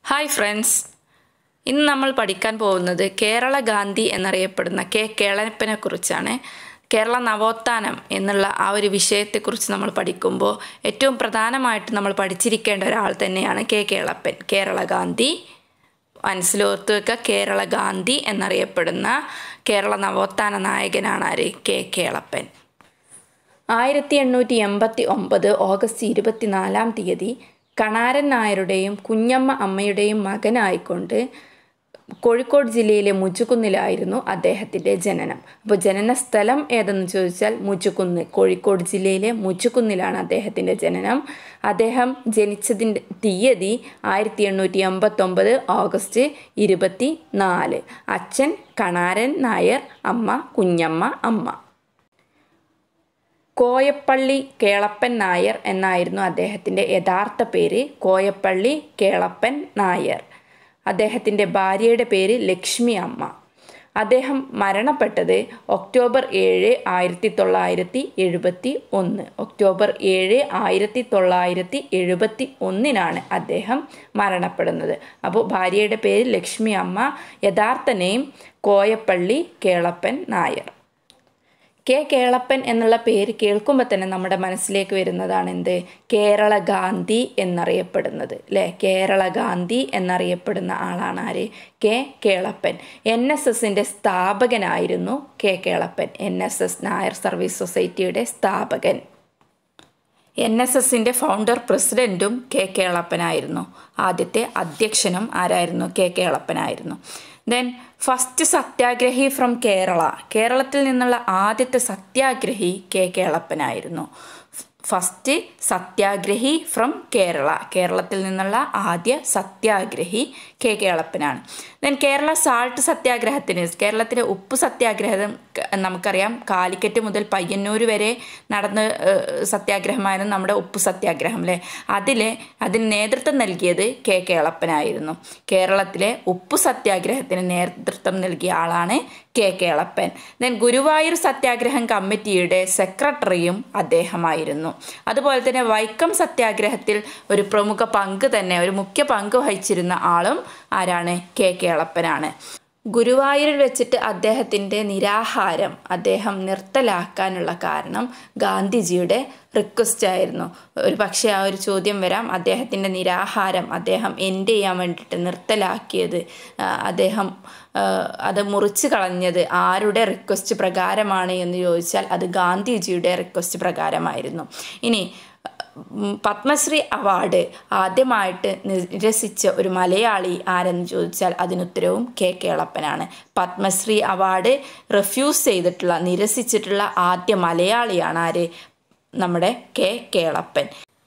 hi friends ഇന്ന് നമ്മൾ പഠിക്കാൻ പോകുന്നത് കേരള ഗാന്ധി എന്നറിയപ്പെടുന്ന കെ കേളപ്പനെ കുറിച്ചാണ് കേരള നവോത്ഥാനം എന്നുള്ള ആ ഒരു വിഷയത്തെക്കുറിച്ച് നമ്മൾ പഠിക്കുമ്പോൾ ഏറ്റവും പ്രധാനമായിട്ട് നമ്മൾ പഠിച്ചിരിക്കേണ്ട ഒരാൾ തന്നെയാണ് കെ കേളപ്പൻ കേരള ഗാന്ധി മനസ്സിലോർത്ത് വെക്കുക കേരള ഗാന്ധി എന്നറിയപ്പെടുന്ന കേരള നവോത്ഥാന നായകനാണ് ആര് കെ കേളപ്പൻ ആയിരത്തി എണ്ണൂറ്റി എൺപത്തി ഒമ്പത് ഓഗസ്റ്റ് ഇരുപത്തിനാലാം തീയതി കണാരൻ നായരുടെയും കുഞ്ഞമ്മ അമ്മയുടെയും മകനായിക്കൊണ്ട് കോഴിക്കോട് ജില്ലയിലെ മുച്ചുകുന്നിലായിരുന്നു അദ്ദേഹത്തിൻ്റെ ജനനം അപ്പോൾ ജനന സ്ഥലം ഏതെന്ന് ചോദിച്ചാൽ മുച്ചുകുന്ന് കോഴിക്കോട് ജില്ലയിലെ മുച്ചുകുന്നിലാണ് അദ്ദേഹത്തിൻ്റെ ജനനം അദ്ദേഹം ജനിച്ചതിൻ്റെ തീയതി ആയിരത്തി എണ്ണൂറ്റി എൺപത്തൊമ്പത് ഓഗസ്റ്റ് ഇരുപത്തി നാല് അച്ഛൻ കണാരൻ നായർ അമ്മ കുഞ്ഞമ്മ അമ്മ കോയപ്പള്ളി കേളപ്പൻ നായർ എന്നായിരുന്നു അദ്ദേഹത്തിൻ്റെ യഥാർത്ഥ പേര് കോയപ്പള്ളി കേളപ്പൻ നായർ അദ്ദേഹത്തിൻ്റെ ഭാര്യയുടെ പേര് ലക്ഷ്മി അമ്മ അദ്ദേഹം മരണപ്പെട്ടത് ഒക്ടോബർ ഏഴ് ആയിരത്തി തൊള്ളായിരത്തി എഴുപത്തി ഒന്ന് ഒക്ടോബർ ഏഴ് ആയിരത്തി തൊള്ളായിരത്തി എഴുപത്തി ഒന്നിനാണ് അദ്ദേഹം മരണപ്പെടുന്നത് അപ്പോൾ ഭാര്യയുടെ പേര് ലക്ഷ്മി അമ്മ യഥാർത്ഥ നെയിം കോയപ്പള്ളി കേളപ്പൻ നായർ കെ കേളപ്പൻ എന്നുള്ള പേര് കേൾക്കുമ്പോൾ തന്നെ നമ്മുടെ മനസ്സിലേക്ക് വരുന്നതാണ് എന്ത് കേരള ഗാന്ധി എന്നറിയപ്പെടുന്നത് അല്ലേ കേരള ഗാന്ധി എന്നറിയപ്പെടുന്ന ആളാണ് ആര് കെ കേളപ്പൻ എൻ എസ് എസിൻ്റെ സ്ഥാപകനായിരുന്നു K Kelappan N S S Nair service society സ്ഥാപകൻ എൻ എസ് എസിൻ്റെ ഫൗണ്ടർ പ്രസിഡൻറ്റും കെ കേളപ്പനായിരുന്നു ആദ്യത്തെ അധ്യക്ഷനും ആരായിരുന്നു കെ കേളപ്പനായിരുന്നു then first satyagrahi from Kerala കേരളത്തിൽ നിന്നുള്ള ആദ്യത്തെ സത്യാഗ്രഹി കെ കേളപ്പനായിരുന്നു ഫസ്റ്റ് സത്യാഗ്രഹി ഫ്രം കേരള കേരളത്തിൽ നിന്നുള്ള ആദ്യ സത്യാഗ്രഹി കെ കേളപ്പനാണ് ദെൻ കേരള സാൾട്ട് സത്യാഗ്രഹത്തിന് കേരളത്തിലെ ഉപ്പ് സത്യാഗ്രഹം നമുക്കറിയാം കാലിക്കറ്റ് മുതൽ പയ്യന്നൂർ വരെ നടന്ന സത്യാഗ്രഹമായിരുന്നു നമ്മുടെ ഉപ്പ് സത്യാഗ്രഹം അല്ലേ അതിൽ അതിന് നേതൃത്വം നൽകിയത് കെ കേളപ്പനായിരുന്നു കേരളത്തിലെ ഉപ്പ് സത്യാഗ്രഹത്തിന് നേതൃത്വം നൽകിയ ആളാണ് കെ കേളപ്പൻ ദെൻ ഗുരുവായൂർ സത്യാഗ്രഹം കമ്മിറ്റിയുടെ സെക്രട്ടറിയും അദ്ദേഹമായിരുന്നു അതുപോലെ തന്നെ വൈക്കം സത്യാഗ്രഹത്തിൽ ഒരു പ്രമുഖ പങ്ക് തന്നെ ഒരു മുഖ്യ പങ്ക് വഹിച്ചിരുന്ന ആളും ആരാണ് കെ കേളപ്പനാണ് ഗുരുവായൂരിൽ വെച്ചിട്ട് അദ്ദേഹത്തിൻ്റെ നിരാഹാരം അദ്ദേഹം നിർത്തലാക്കാനുള്ള കാരണം ഗാന്ധിജിയുടെ റിക്വസ്റ്റ് ആയിരുന്നു ഒരു പക്ഷേ ആ ഒരു ചോദ്യം വരാം അദ്ദേഹത്തിൻ്റെ നിരാഹാരം അദ്ദേഹം എൻഡ് ചെയ്യാൻ വേണ്ടിയിട്ട് നിർത്തലാക്കിയത് അദ്ദേഹം അത് മുറിച്ച് കളഞ്ഞത് ആരുടെ റിക്വസ്റ്റ് പ്രകാരമാണ് എന്ന് ചോദിച്ചാൽ അത് ഗാന്ധിജിയുടെ റിക്വസ്റ്റ് പ്രകാരമായിരുന്നു ഇനി പത്മശ്രീ അവാർഡ് ആദ്യമായിട്ട് നിരസിച്ച ഒരു മലയാളി ആരെന്ന് ചോദിച്ചാൽ അതിനുത്തരവും കെ കേളപ്പനാണ് പത്മശ്രീ അവാർഡ് റെഫ്യൂസ് ചെയ്തിട്ടുള്ള നിരസിച്ചിട്ടുള്ള ആദ്യ മലയാളിയാണ് ആര് നമ്മുടെ കെ കേളപ്പൻ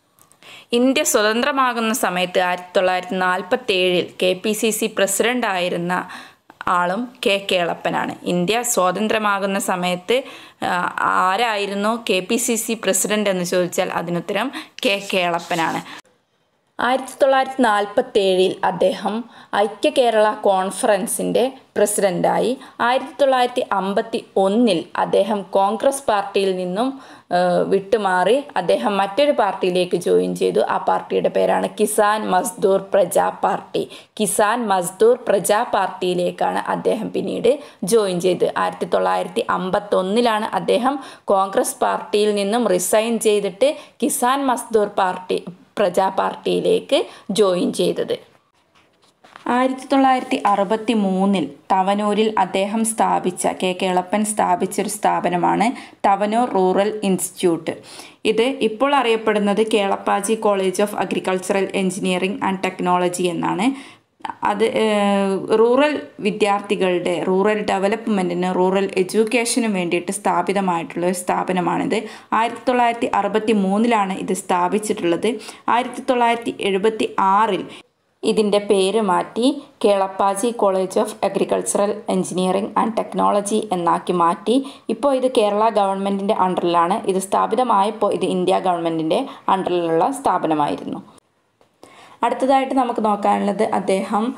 ഇന്ത്യ സ്വതന്ത്രമാകുന്ന സമയത്ത് ആയിരത്തി തൊള്ളായിരത്തി നാൽപ്പത്തി ഏഴിൽ K P C C president ആയിരുന്ന ആളും കെ കേളപ്പനാണ് ഇന്ത്യ സ്വാതന്ത്ര്യമാകുന്ന സമയത്ത് ആരായിരുന്നു K P C C president എന്ന് ചോദിച്ചാൽ അതിനുത്തരം കെ കേളപ്പനാണ് ആയിരത്തി തൊള്ളായിരത്തി നാൽപ്പത്തി ഏഴിൽ അദ്ദേഹം ഐക്യ കേരള കോൺഫറൻസിൻ്റെ പ്രസിഡൻ്റായി ആയിരത്തി തൊള്ളായിരത്തി അമ്പത്തി ഒന്നിൽ അദ്ദേഹം കോൺഗ്രസ് പാർട്ടിയിൽ നിന്നും വിട്ടുമാറി അദ്ദേഹം മറ്റൊരു പാർട്ടിയിലേക്ക് ജോയിൻ ചെയ്തു ആ പാർട്ടിയുടെ പേരാണ് കിസാൻ മസ്ദൂർ പ്രജാ പാർട്ടി കിസാൻ മസ്ദൂർ പ്രജാ പാർട്ടിയിലേക്കാണ് അദ്ദേഹം പിന്നീട് ജോയിൻ ചെയ്ത് ആയിരത്തി തൊള്ളായിരത്തി അമ്പത്തൊന്നിലാണ് അദ്ദേഹം കോൺഗ്രസ് പാർട്ടിയിൽ നിന്നും റിസൈൻ ചെയ്തിട്ട് കിസാൻ മസ്ദൂർ പാർട്ടി പ്രജാ പാർട്ടിയിലേക്ക് ജോയിൻ ചെയ്തത് ആയിരത്തി തൊള്ളായിരത്തി അറുപത്തി മൂന്നിൽ തവനൂരിൽ അദ്ദേഹം സ്ഥാപിച്ച കെ കേളപ്പൻ സ്ഥാപിച്ചൊരു സ്ഥാപനമാണ് തവനൂർ റൂറൽ ഇൻസ്റ്റിറ്റ്യൂട്ട് ഇത് ഇപ്പോൾ അറിയപ്പെടുന്നത് Kelappaji college of agricultural engineering and technology എന്നാണ് അത് റൂറൽ വിദ്യാർത്ഥികളുടെ റൂറൽ ഡെവലപ്മെൻറ്റിന് റൂറൽ എഡ്യൂക്കേഷനും വേണ്ടിയിട്ട് സ്ഥാപിതമായിട്ടുള്ള ഒരു സ്ഥാപനമാണിത് ആയിരത്തി തൊള്ളായിരത്തി അറുപത്തി മൂന്നിലാണ് ഇത് സ്ഥാപിച്ചിട്ടുള്ളത് ആയിരത്തി തൊള്ളായിരത്തി എഴുപത്തി ആറിൽ ഇതിൻ്റെ പേര് മാറ്റി Kelappaji college of agricultural engineering and technology എന്നാക്കി മാറ്റി ഇപ്പോൾ ഇത് കേരള ഗവൺമെൻറ്റിൻ്റെ അണ്ടറിലാണ് ഇത് സ്ഥാപിതമായപ്പോൾ ഇത് ഇന്ത്യ ഗവൺമെൻറ്റിൻ്റെ അണ്ടറിലുള്ള സ്ഥാപനമായിരുന്നു അടുത്തതായിട്ട് നമുക്ക് നോക്കാനുള്ളത് അദ്ദേഹം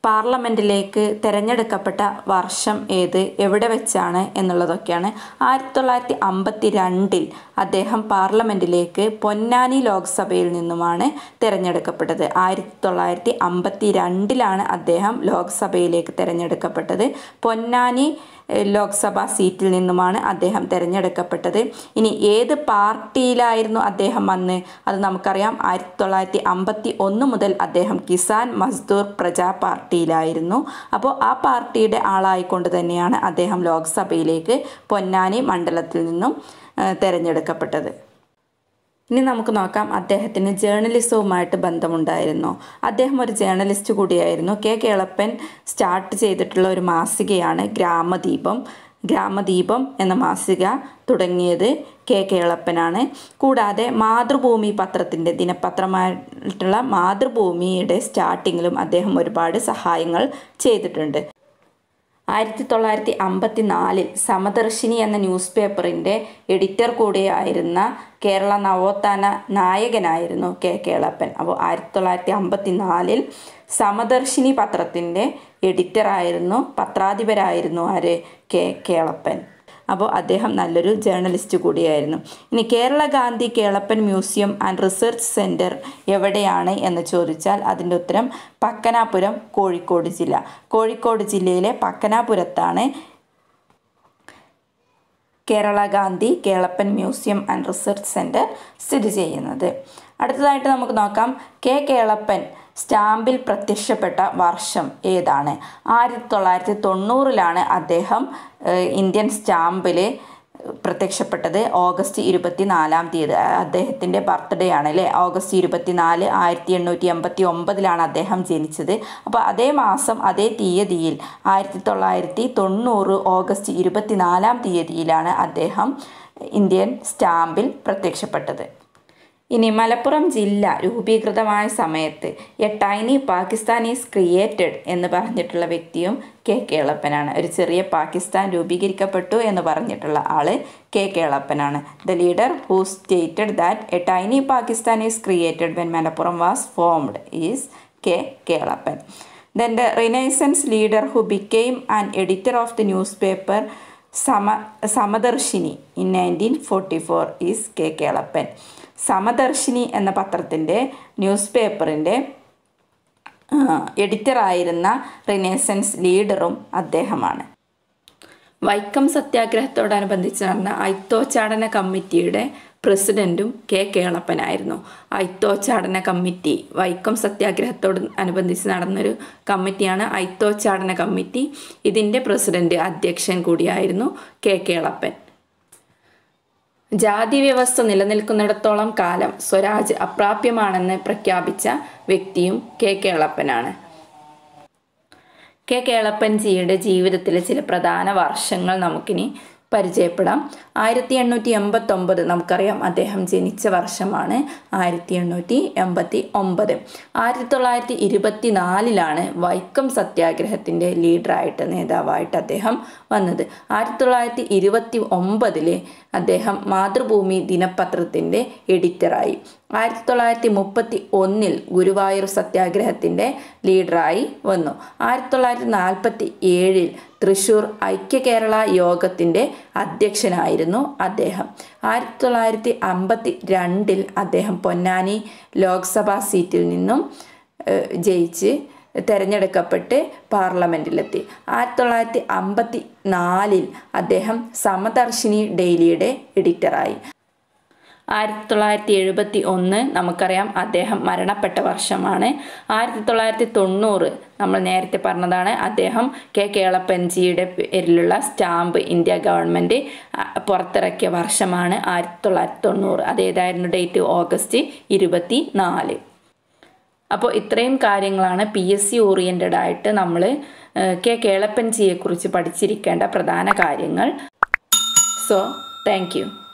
പാർലമെൻറ്റിലേക്ക് തിരഞ്ഞെടുക്കപ്പെട്ട വർഷം ഏത് എവിടെ വെച്ചാണ് എന്നുള്ളതൊക്കെയാണ് ആയിരത്തി തൊള്ളായിരത്തി അമ്പത്തി രണ്ടിൽ അദ്ദേഹം പാർലമെൻറ്റിലേക്ക് പൊന്നാനി ലോക്സഭയിൽ നിന്നുമാണ് തിരഞ്ഞെടുക്കപ്പെട്ടത് ആയിരത്തി തൊള്ളായിരത്തി അമ്പത്തി രണ്ടിലാണ് അദ്ദേഹം ലോക്സഭയിലേക്ക് തിരഞ്ഞെടുക്കപ്പെട്ടത് പൊന്നാനി ഏഹ്, ലോക്സഭാ സീറ്റിൽ നിന്നുമാണ് അദ്ദേഹം തിരഞ്ഞെടുക്കപ്പെട്ടത് ഇനി ഏത് പാർട്ടിയിലായിരുന്നു അദ്ദേഹം അന്ന് അത് നമുക്കറിയാം ആയിരത്തി തൊള്ളായിരത്തി അമ്പത്തി ഒന്ന് മുതൽ അദ്ദേഹം കിസാൻ മസ്ദൂർ പ്രജാ പാർട്ടിയിലായിരുന്നു അപ്പോൾ ആ പാർട്ടിയുടെ ആളായിക്കൊണ്ട് തന്നെയാണ് അദ്ദേഹം ലോക്സഭയിലേക്ക് പൊന്നാനി മണ്ഡലത്തിൽ നിന്നും ഏഹ്, തിരഞ്ഞെടുക്കപ്പെട്ടത് ഇനി നമുക്ക് നോക്കാം അദ്ദേഹത്തിന് ജേർണലിസവുമായിട്ട് ബന്ധമുണ്ടായിരുന്നു അദ്ദേഹം ഒരു ജേർണലിസ്റ്റ് കൂടിയായിരുന്നു കെ കേളപ്പൻ സ്റ്റാർട്ട് ചെയ്തിട്ടുള്ള ഒരു മാസികയാണ് ഗ്രാമദീപം ഗ്രാമദീപം എന്ന മാസിക തുടങ്ങിയത് കെ കേളപ്പനാണ് കൂടാതെ മാതൃഭൂമി പത്രത്തിൻ്റെ ദിനപത്രമായിട്ടുള്ള മാതൃഭൂമിയുടെ സ്റ്റാർട്ടിങ്ങിലും അദ്ദേഹം ഒരുപാട് സഹായങ്ങൾ ചെയ്തിട്ടുണ്ട് ആയിരത്തി തൊള്ളായിരത്തി അമ്പത്തി നാലിൽ സമദർശിനി എന്ന ന്യൂസ് പേപ്പറിൻ്റെ എഡിറ്റർ കൂടിയായിരുന്ന കേരള നവോത്ഥാന നായകനായിരുന്നു കെ കേളപ്പൻ അപ്പോൾ ആയിരത്തി തൊള്ളായിരത്തി അമ്പത്തി നാലിൽ സമദർശിനി പത്രത്തിൻ്റെ എഡിറ്ററായിരുന്നു പത്രാധിപരായിരുന്നു ആര് കെ കേളപ്പൻ അപ്പോൾ അദ്ദേഹം നല്ലൊരു ജേർണലിസ്റ്റ് കൂടിയായിരുന്നു ഇനി Kerala Gandhi Kelappan museum and research centre എവിടെയാണ് എന്ന് ചോദിച്ചാൽ അതിൻ്റെ ഉത്തരം പക്കനാപുരം കോഴിക്കോട് ജില്ല കോഴിക്കോട് ജില്ലയിലെ പക്കനാപുരത്താണ് Kerala Gandhi Kelappan museum and research centre സ്ഥിതി ചെയ്യുന്നത് അടുത്തതായിട്ട് നമുക്ക് നോക്കാം കെ കേളപ്പൻ സ്റ്റാമ്പിൽ പ്രത്യക്ഷപ്പെട്ട വർഷം ഏതാണ് ആയിരത്തി തൊള്ളായിരത്തി തൊണ്ണൂറിലാണ് അദ്ദേഹം ഏഹ്, ഇന്ത്യൻ സ്റ്റാമ്പിൽ പ്രത്യക്ഷപ്പെട്ടത് ഓഗസ്റ്റ് ഇരുപത്തി നാലാം തീയതി അദ്ദേഹത്തിൻ്റെ ബർത്ത്ഡേ ആണ് അല്ലേ ഓഗസ്റ്റ് ഇരുപത്തി നാല് ആയിരത്തി എണ്ണൂറ്റി എൺപത്തി ഒമ്പതിലാണ് അദ്ദേഹം ജനിച്ചത് അപ്പോൾ അതേ മാസം അതേ തീയതിയിൽ ആയിരത്തി തൊള്ളായിരത്തി തൊണ്ണൂറ് ഓഗസ്റ്റ് ഇരുപത്തി നാലാം തീയതിയിലാണ് അദ്ദേഹം ഇന്ത്യൻ സ്റ്റാമ്പിൽ പ്രത്യക്ഷപ്പെട്ടത് ഇനി മലപ്പുറം ജില്ല രൂപീകൃതമായ സമയത്ത് a tiny Pakistan is created എന്ന് പറഞ്ഞിട്ടുള്ള വ്യക്തിയും കെ കേളപ്പനാണ് ഒരു ചെറിയ പാകിസ്ഥാൻ രൂപീകരിക്കപ്പെട്ടു എന്ന് പറഞ്ഞിട്ടുള്ള ആള് കെ കേളപ്പനാണ് the leader who stated that a tiny Pakistan is created when Malappuram was formed is K Kelappan then the renaissance leader who became an editor of the newspaper സമ Samadarshini in nineteen forty four is K Kelappan Samadarshini എന്ന പത്രത്തിൻ്റെ news പേപ്പറിൻ്റെ എഡിറ്ററായിരുന്ന renaissance ലീഡറും അദ്ദേഹമാണ് വൈക്കം സത്യാഗ്രഹത്തോടനുബന്ധിച്ച് നടന്ന ഐത്തോച്ചാടന കമ്മിറ്റിയുടെ പ്രസിഡന്റും കെ കേളപ്പനായിരുന്നു ഐത്തോച്ചാടന കമ്മിറ്റി വൈക്കം സത്യാഗ്രഹത്തോട് അനുബന്ധിച്ച് നടന്നൊരു കമ്മിറ്റിയാണ് ഐത്തോച്ചാടന കമ്മിറ്റി ഇതിൻ്റെ പ്രസിഡന്റ് അധ്യക്ഷൻ കൂടിയായിരുന്നു കെ കേളപ്പൻ ജാതി വ്യവസ്ഥ നിലനിൽക്കുന്നിടത്തോളം കാലം സ്വരാജ് അപ്രാപ്യമാണെന്ന് പ്രഖ്യാപിച്ച വ്യക്തിയും കെ കേളപ്പനാണ് കെ കേളപ്പൻജിയുടെ ജീവിതത്തിലെ ചില പ്രധാന വർഷങ്ങൾ നമുക്കിനി പരിചയപ്പെടാം ആയിരത്തി എണ്ണൂറ്റി എൺപത്തൊമ്പത് നമുക്കറിയാം അദ്ദേഹം ജനിച്ച വർഷമാണ് ആയിരത്തി എണ്ണൂറ്റി എൺപത്തി ഒമ്പത് ആയിരത്തി തൊള്ളായിരത്തി ഇരുപത്തി നാലിലാണ് വൈക്കം സത്യാഗ്രഹത്തിൻ്റെ ലീഡറായിട്ട് നേതാവായിട്ട് അദ്ദേഹം വന്നത് ആയിരത്തി തൊള്ളായിരത്തി ഇരുപത്തി ഒമ്പതില് അദ്ദേഹം മാതൃഭൂമി ദിനപത്രത്തിൻ്റെ എഡിറ്ററായി ആയിരത്തി തൊള്ളായിരത്തി മുപ്പത്തി ഒന്നിൽ ഗുരുവായൂർ സത്യാഗ്രഹത്തിൻ്റെ ലീഡറായി വന്നു ആയിരത്തി തൊള്ളായിരത്തി നാൽപ്പത്തി ഏഴിൽ തൃശൂർ ഐക്യ കേരള യോഗത്തിൻ്റെ അധ്യക്ഷനായിരുന്നു അദ്ദേഹം ആയിരത്തി തൊള്ളായിരത്തി അമ്പത്തി രണ്ടിൽ അദ്ദേഹം പൊന്നാനി ലോക്സഭാ സീറ്റിൽ നിന്നും ഏഹ്, ജയിച്ച് തിരഞ്ഞെടുക്കപ്പെട്ട് പാർലമെൻറ്റിലെത്തി ആയിരത്തി തൊള്ളായിരത്തി അമ്പത്തി നാലിൽ അദ്ദേഹം സമദർശിനി ഡെയിലിയുടെ എഡിറ്ററായി ആയിരത്തി തൊള്ളായിരത്തി എഴുപത്തി ഒന്ന് നമുക്കറിയാം അദ്ദേഹം മരണപ്പെട്ട വർഷമാണ് ആയിരത്തി തൊള്ളായിരത്തി തൊണ്ണൂറ് നമ്മൾ നേരത്തെ പറഞ്ഞതാണ് അദ്ദേഹം കെ കേളപ്പൻജിയുടെ പേരിലുള്ള സ്റ്റാമ്പ് ഇന്ത്യ ഗവൺമെൻറ് പുറത്തിറക്കിയ വർഷമാണ് ആയിരത്തി തൊള്ളായിരത്തി തൊണ്ണൂറ് അതേതായിരുന്നു ഡേറ്റ് ഓഗസ്റ്റ് ഇരുപത്തി നാല് അപ്പോൾ ഇത്രയും കാര്യങ്ങളാണ് പി എസ് സി ഓറിയൻറ്റഡ് ആയിട്ട് നമ്മൾ കെ കേളപ്പൻജിയെക്കുറിച്ച് പഠിച്ചിരിക്കേണ്ട പ്രധാന കാര്യങ്ങൾ സോ താങ്ക് യു